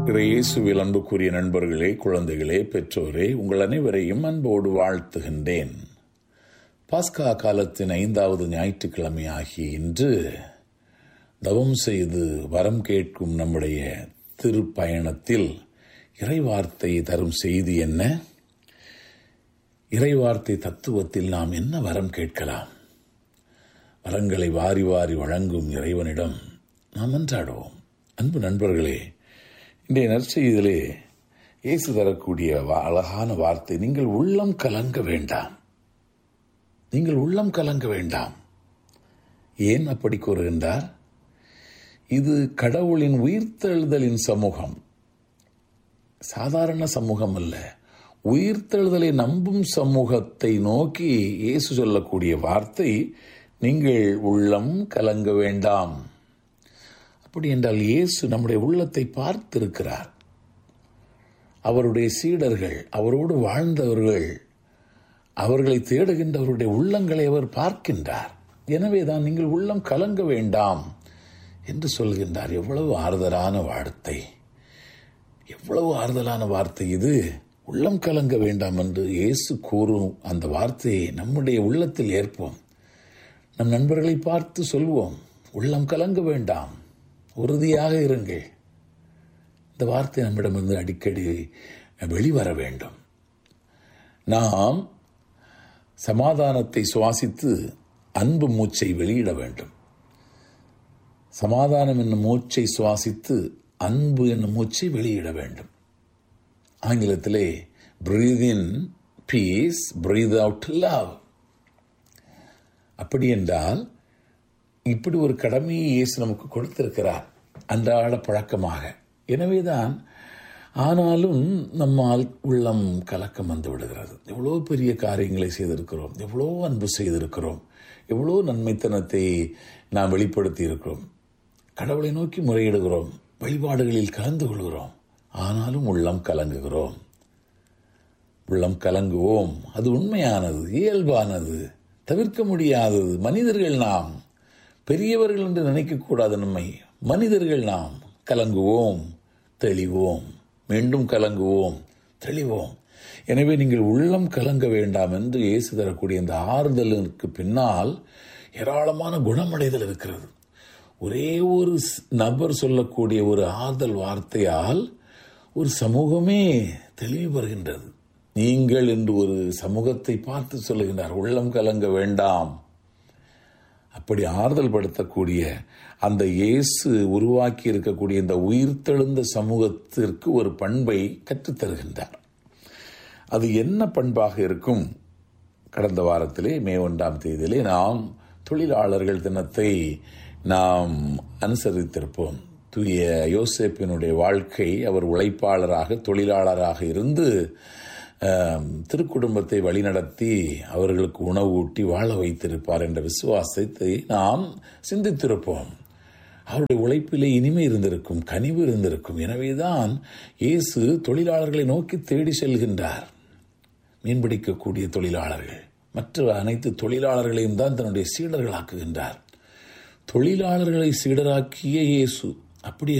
இயேசுவில் அன்புக்குரிய நண்பர்களே குழந்தைகளே பெற்றோரே உங்கள் அனைவரையும் அன்போடு வாழ்த்துகின்றேன் பாஸ்கா காலத்தின் ஐந்தாவது ஞாயிற்றுக்கிழமை ஆகிய இன்று தவம் செய்து வரம் கேட்கும் நம்முடைய திருப்பயணத்தில் இறைவார்த்தை தரும் செய்தி என்ன இறைவார்த்தை தத்துவத்தில் நாம் என்ன வரம் கேட்கலாம் வரங்களை வாரி வாரி வழங்கும் இறைவனிடம் நாம் மன்றாடுவோம் அன்பு நண்பர்களே இன்றைய நற்செய்தியிலே இயேசு தரக்கூடிய வா- அழகான வார்த்தை நீங்கள் உள்ளம் கலங்க வேண்டாம் நீங்கள் உள்ளம் கலங்க வேண்டாம் ஏன் அப்படி கூறுகின்றார் இது கடவுளின் உயிர்த்தெழுதலின் சமூகம் சாதாரண சமூகம் அல்ல உயிர்த்தெழுதலை நம்பும் சமூகத்தை நோக்கி இயேசு சொல்லக்கூடிய வார்த்தை நீங்கள் உள்ளம் கலங்க வேண்டாம் அப்படி என்றால் இயேசு நம்முடைய உள்ளத்தை பார்த்திருக்கிறார் அவருடைய சீடர்கள் அவரோடு வாழ்ந்தவர்கள் அவர்களை தேடுகின்றவருடைய உள்ளங்களை அவர் பார்க்கின்றார் எனவேதான் நீங்கள் உள்ளம் கலங்க வேண்டாம் என்று சொல்கின்றார் எவ்வளவு ஆறுதலான வார்த்தை எவ்வளவு ஆறுதலான வார்த்தை இது உள்ளம் கலங்க வேண்டாம் என்று இயேசு கூறும் அந்த வார்த்தையை நம்முடைய உள்ளத்தில் ஏற்போம் நம் நண்பர்களை பார்த்து சொல்வோம் உள்ளம் கலங்க வேண்டாம் உறுதியாக இருங்கள் இந்த வார்த்தை நம்மிடமிருந்து அடிக்கடி வெளிவர வேண்டும் நாம் சமாதானத்தை சுவாசித்து அன்பு மூச்சை வெளியிட வேண்டும் சமாதானம் என்னும் மூச்சை சுவாசித்து அன்பு என்னும் மூச்சை வெளியிட வேண்டும் ஆங்கிலத்திலே breathe in peace breathe out love அப்படி என்றால் இப்படி ஒரு கடமையை இயேசு நமக்கு கொடுத்திருக்கிறார் அன்றாட பழக்கமாக எனவேதான் ஆனாலும் நம்மால் உள்ளம் கலக்கம் வந்து விடுகிறது எவ்வளோ பெரிய காரியங்களை செய்திருக்கிறோம் எவ்வளோ அன்பு செய்திருக்கிறோம் எவ்வளோ நன்மைத்தனத்தை நாம் வெளிப்படுத்தி இருக்கிறோம் கடவுளை நோக்கி முறையிடுகிறோம் வழிபாடுகளில் கலந்து கொள்கிறோம் ஆனாலும் உள்ளம் கலங்குகிறோம் உள்ளம் கலங்குவோம் அது உண்மையானது இயல்பானது தவிர்க்க முடியாதது மனிதர்கள் நாம் பெரியவர்கள் என்று நினைக்கக்கூடாது நம்மை மனிதர்கள் நாம் கலங்குவோம் தெளிவோம் மீண்டும் கலங்குவோம் தெளிவோம் எனவே நீங்கள் உள்ளம் கலங்க வேண்டாம் என்று இயேசு தரக்கூடிய இந்த ஆறுதலுக்கு பின்னால் ஏராளமான குணமடைதல் இருக்கிறது ஒரே ஒரு ஸ்- நபர் சொல்லக்கூடிய ஒரு ஆறுதல் வார்த்தையால் ஒரு சமூகமே தெளிவு பெறுகின்றது நீங்கள் என்று ஒரு சமூகத்தை பார்த்து சொல்லுகின்றார் உள்ளம் கலங்க வேண்டாம் அப்படி ஆறுதல் படுத்தக்கூடிய அந்த இயேசு உருவாக்கி இருக்கக்கூடிய இந்த உயிர்த்தெழுந்த சமூகத்திற்கு ஒரு பண்பை கற்றுத்தருகின்றார் அது என்ன பண்பாக இருக்கும் கடந்த வாரத்திலே மே ஒன்றாம் தேதியிலே நாம் தொழிலாளர்கள் தினத்தை நாம் அனுசரித்திருப்போம் தூய யோசேப்பினுடைய வாழ்க்கை அவர் உழைப்பாளராக தொழிலாளராக இருந்து ஆம், திருக்குடும்பத்தை வழிநடத்தி அவர்களுக்கு உணவு ஊட்டி வாழ வைத்திருப்பார் என்ற விசுவாசத்தை நாம் சிந்தித்திருப்போம் அவருடைய உழைப்பிலே இனிமை இருந்திருக்கும் கனிவு இருந்திருக்கும் எனவேதான் இயேசு தொழிலாளர்களை நோக்கி தேடி செல்கின்றார் மீன்பிடிக்கக்கூடிய தொழிலாளர்கள் மற்ற அனைத்து தொழிலாளர்களையும் தான் தன்னுடைய சீடர்களாக்குகின்றார் தொழிலாளர்களை சீடராக்கிய இயேசு அப்படி